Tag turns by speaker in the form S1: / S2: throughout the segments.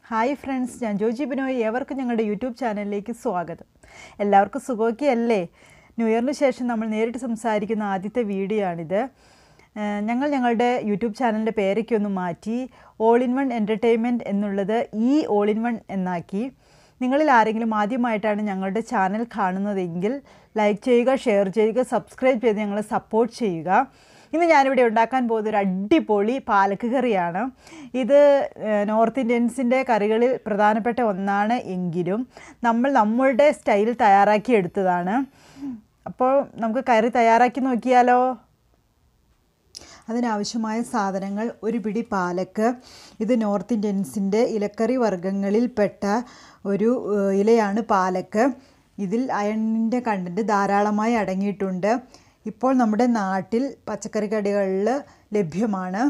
S1: hi friends ഞാൻ ജോജി ബിനോയ് ഏവർക്കും ഞങ്ങളുടെ യൂട്യൂബ് ചാനലിലേക്ക് സ്വാഗതം എല്ലാവർക്കും സുഖമൊക്കെ അല്ലേ ന്യൂ ഇയറിന് ശേഷം നമ്മൾ നേരിട്ട് സംസാരിക്കുന്ന ആദ്യത്തെ വീഡിയോ ആണിത് ഏഹ് ഞങ്ങൾ ഞങ്ങളുടെ യൂട്യൂബ് ചാനലിൻ്റെ പേരൊക്കെ ഒന്ന് മാറ്റി ഓൾ ഇൻ വൺ എൻ്റർടൈൻമെൻറ്റ് എന്നുള്ളത് ഈ ഓൾ ഇൻ വൺ എന്നാക്കി നിങ്ങളിൽ ആരെങ്കിലും ആദ്യമായിട്ടാണ് ഞങ്ങളുടെ ചാനൽ കാണുന്നതെങ്കിൽ ലൈക്ക് ചെയ്യുക ഷെയർ ചെയ്യുക സബ്സ്ക്രൈബ് ചെയ്ത് ഞങ്ങളെ സപ്പോർട്ട് ചെയ്യുക ഇന്ന് ഞാനിവിടെ ഉണ്ടാക്കാൻ പോകുന്ന ഒരു അടിപൊളി പാലക്ക് കറിയാണ് ഇത് ഏഹ്, നോർത്ത് ഇന്ത്യൻസിൻ്റെ കറികളിൽ പ്രധാനപ്പെട്ട ഒന്നാണ് എങ്കിലും നമ്മൾ നമ്മളുടെ സ്റ്റൈലിൽ തയ്യാറാക്കി എടുത്തതാണ് അപ്പോൾ നമുക്ക് കറി തയ്യാറാക്കി നോക്കിയാലോ അതിനാവശ്യമായ സാധനങ്ങൾ ഒരു പിടി പാലക്ക് ഇത് നോർത്ത് ഇന്ത്യൻസിൻ്റെ ഇലക്കറി വർഗ്ഗങ്ങളിൽപ്പെട്ട ഒരു ഏഹ്, ഇലയാണ് പാലക്ക് ഇതിൽ അയണിൻ്റെ കണ്ടൻറ്റ് ധാരാളമായി അടങ്ങിയിട്ടുണ്ട് ഇപ്പോൾ നമ്മുടെ നാട്ടിൽ പച്ചക്കറി കടകളിൽ ലഭ്യമാണ്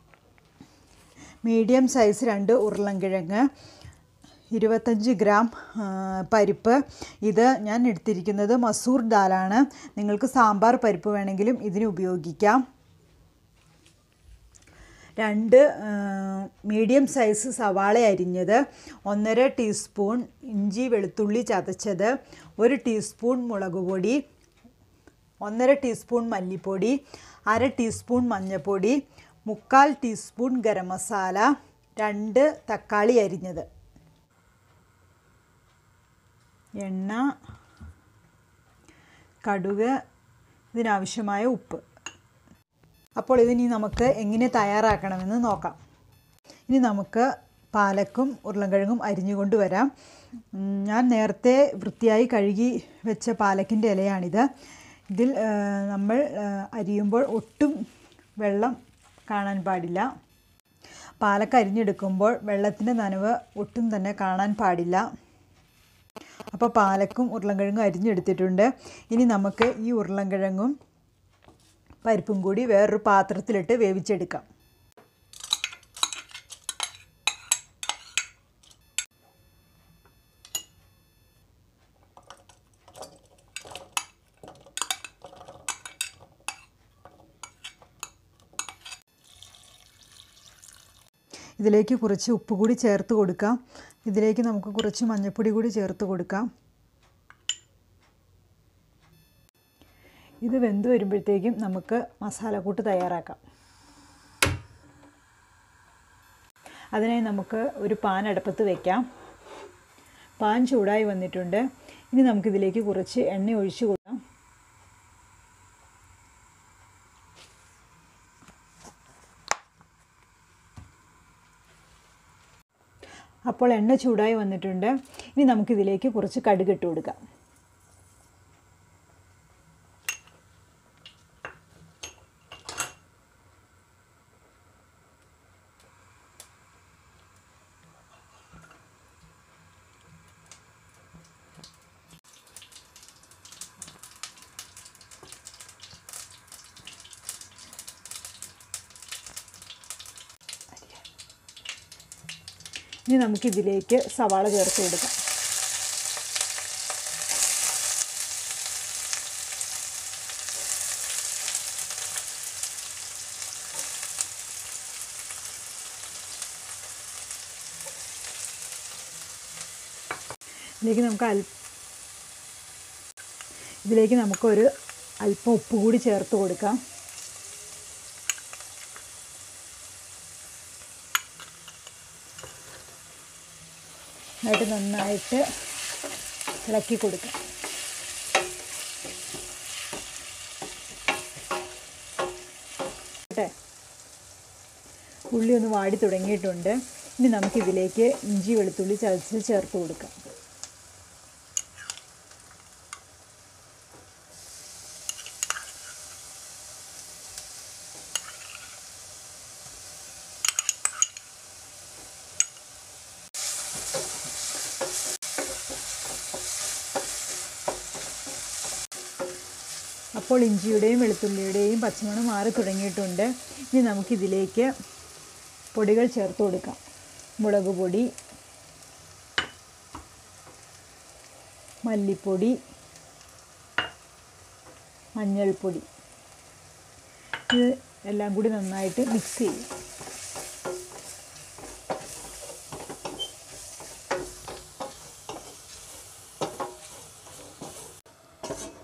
S1: മീഡിയം സൈസ് രണ്ട് ഉരുളൻകിഴങ്ങ് ഇരുപത്തഞ്ച് ഗ്രാം ആ, പരിപ്പ് ഇത് ഞാൻ എടുത്തിരിക്കുന്നത് മസൂർ ദാലാണ് നിങ്ങൾക്ക് സാമ്പാർ പരിപ്പ് വേണമെങ്കിലും ഇതിന് ഉപയോഗിക്കാം രണ്ട് മീഡിയം സൈസ് സവാള അരിഞ്ഞത് ഒന്നര ടീസ്പൂൺ ഇഞ്ചി വെളുത്തുള്ളി ചതച്ചത് ഒരു ടീസ്പൂൺ മുളക് പൊടി ഒന്നര ടീസ്പൂൺ മല്ലിപ്പൊടി അര ടീസ്പൂൺ മഞ്ഞൾപ്പൊടി മുക്കാൽ ടീസ്പൂൺ ഗരം മസാല രണ്ട് തക്കാളി അരിഞ്ഞത് എണ്ണ കടുക് ഇതിനാവശ്യമായ ഉപ്പ് അപ്പോൾ ഇതിനി നമുക്ക് എങ്ങനെ തയ്യാറാക്കണമെന്ന് നോക്കാം ഇനി നമുക്ക് പാലക്കും ഉരുളൻകിഴങ്ങും അരിഞ്ഞുകൊണ്ട് വരാം ഉം, ഞാൻ നേരത്തെ വൃത്തിയായി കഴുകി വെച്ച പാലക്കിൻ്റെ ഇലയാണിത് ഇതിൽ ആ, നമ്മൾ ആ, അരിയുമ്പോൾ ഒട്ടും വെള്ളം കാണാൻ പാടില്ല പാലക്ക അരിഞ്ഞെടുക്കുമ്പോൾ വെള്ളത്തിൻ്റെ നനവ് ഒട്ടും തന്നെ കാണാൻ പാടില്ല അപ്പോൾ പാലക്കും ഉരുളൻകിഴങ്ങും അരിഞ്ഞെടുത്തിട്ടുണ്ട് ഇനി നമുക്ക് ഈ ഉരുളൻകിഴങ്ങും പരിപ്പും കൂടി വേറൊരു പാത്രത്തിലിട്ട് വേവിച്ചെടുക്കാം ഇതിലേക്ക് കുറച്ച് ഉപ്പ് കൂടി ചേർത്ത് കൊടുക്കാം ഇതിലേക്ക് നമുക്ക് കുറച്ച് മഞ്ഞൾപ്പൊടി കൂടി ചേർത്ത് കൊടുക്കാം ഇത് വെന്ത് വരുമ്പോഴത്തേക്കും നമുക്ക് മസാലക്കൂട്ട് തയ്യാറാക്കാം അതിനായി നമുക്ക് ഒരു പാൻ അടുപ്പത്ത് വയ്ക്കാം പാൻ ചൂടായി വന്നിട്ടുണ്ട് ഇനി നമുക്കിതിലേക്ക് കുറച്ച് എണ്ണ ഒഴിച്ച് കൊടുക്കാം അപ്പോൾ എണ്ണ ചൂടായി വന്നിട്ടുണ്ട് ഇനി നമുക്കിതിലേക്ക് കുറച്ച് കടുക് ഇട്ട് കൊടുക്കാം ഇനി നമുക്കിതിലേക്ക് സവാള ചേർത്ത് കൊടുക്കാം ഇതിലേക്ക് നമുക്ക് അൽ ഇതിലേക്ക് നമുക്കൊരു അല്പം ഉപ്പ് കൂടി ചേർത്ത് കൊടുക്കാം എന്നിട്ട് നന്നായിട്ട് ഇളക്കി കൊടുക്കാം കേട്ടെ ഉള്ളി ഒന്ന് വാടി തുടങ്ങിയിട്ടുണ്ട് ഇനി നമുക്കിതിലേക്ക് ഇഞ്ചി വെളുത്തുള്ളി ചതച്ച് ചേർത്ത് കൊടുക്കാം അപ്പോൾ ഇഞ്ചിയുടെയും വെളുത്തുള്ളിയുടെയും പച്ചമണം മാറി തുടങ്ങിയിട്ടുണ്ട് ഇനി നമുക്കിതിലേക്ക് പൊടികൾ ചേർത്ത് കൊടുക്കാം മുളക് പൊടി മല്ലിപ്പൊടി മഞ്ഞൾപ്പൊടി ഇത് എല്ലാം കൂടി നന്നായിട്ട് മിക്സ് ചെയ്യും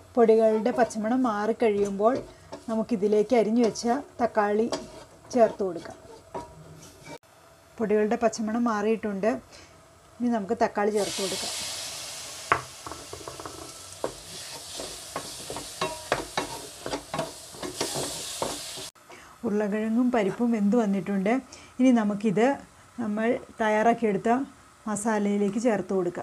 S1: പൊടികളുടെ പച്ചമണം മാറിക്കഴിയുമ്പോൾ നമുക്കിതിലേക്ക് അരിഞ്ഞു വെച്ച തക്കാളി ചേർത്ത് കൊടുക്കാം പൊടികളുടെ പച്ചമണം മാറിയിട്ടുണ്ട് ഇനി നമുക്ക് തക്കാളി ചേർത്ത് കൊടുക്കാം ഉരുളക്കിഴങ്ങും പരിപ്പും വെന്ത് വന്നിട്ടുണ്ട് ഇനി നമുക്കിത് നമ്മൾ തയ്യാറാക്കിയെടുത്ത മസാലയിലേക്ക് ചേർത്ത് കൊടുക്കാം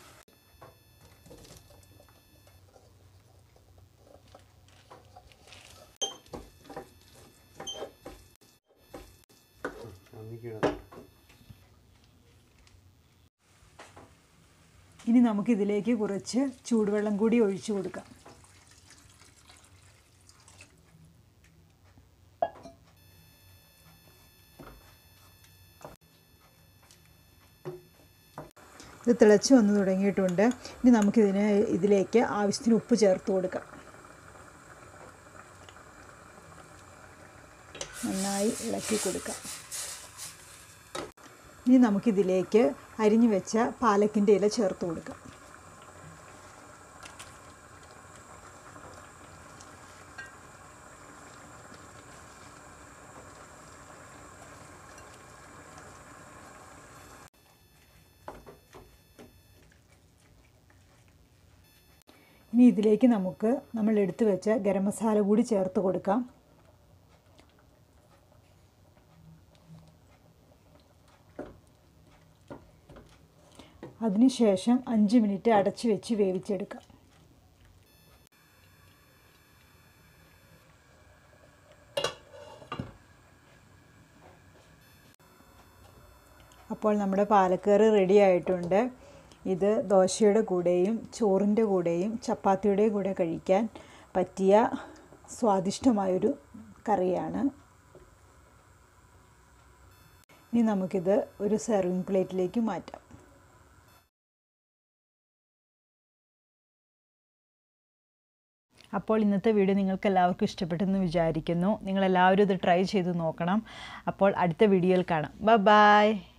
S1: ഇനി നമുക്കിതിലേക്ക് കുറച്ച് ചൂടുവെള്ളം കൂടി ഒഴിച്ചു കൊടുക്കാം ഇത് തിളച്ച് വന്ന് തുടങ്ങിയിട്ടുണ്ട് ഇനി നമുക്കിതിന് ഇതിലേക്ക് ആവശ്യത്തിന് ഉപ്പ് ചേർത്ത് കൊടുക്കാം നന്നായി ഇളക്കി കൊടുക്കാം ഇനി നമുക്കിതിലേക്ക് അരിഞ്ഞു വെച്ച പാലക്കിൻ്റെ ഇല ചേർത്ത് കൊടുക്കാം ഇനി ഇതിലേക്ക് നമുക്ക് നമ്മൾ എടുത്തു വെച്ച ഗരം മസാല കൂടി ചേർത്ത് കൊടുക്കാം അതിനുശേഷം അഞ്ച് മിനിറ്റ് അടച്ചു വെച്ച് വേവിച്ചെടുക്കാം അപ്പോൾ നമ്മുടെ പാലക്കറി റെഡി ആയിട്ടുണ്ട് ഇത് ദോശയുടെ കൂടെയും ചോറിൻ്റെ കൂടെയും ചപ്പാത്തിയുടെ കൂടെ കഴിക്കാൻ പറ്റിയ സ്വാദിഷ്ടമായൊരു കറിയാണ് ഇനി നമുക്കിത് ഒരു സെർവിങ് പ്ലേറ്റിലേക്ക് മാറ്റാം അപ്പോൾ ഇന്നത്തെ വീഡിയോ നിങ്ങൾക്ക് എല്ലാവർക്കും ഇഷ്ടപ്പെട്ടെന്ന് വിചാരിക്കുന്നു നിങ്ങളെല്ലാവരും ഇത് ട്രൈ ചെയ്ത് നോക്കണം അപ്പോൾ അടുത്ത വീഡിയോയിൽ കാണാം ബൈ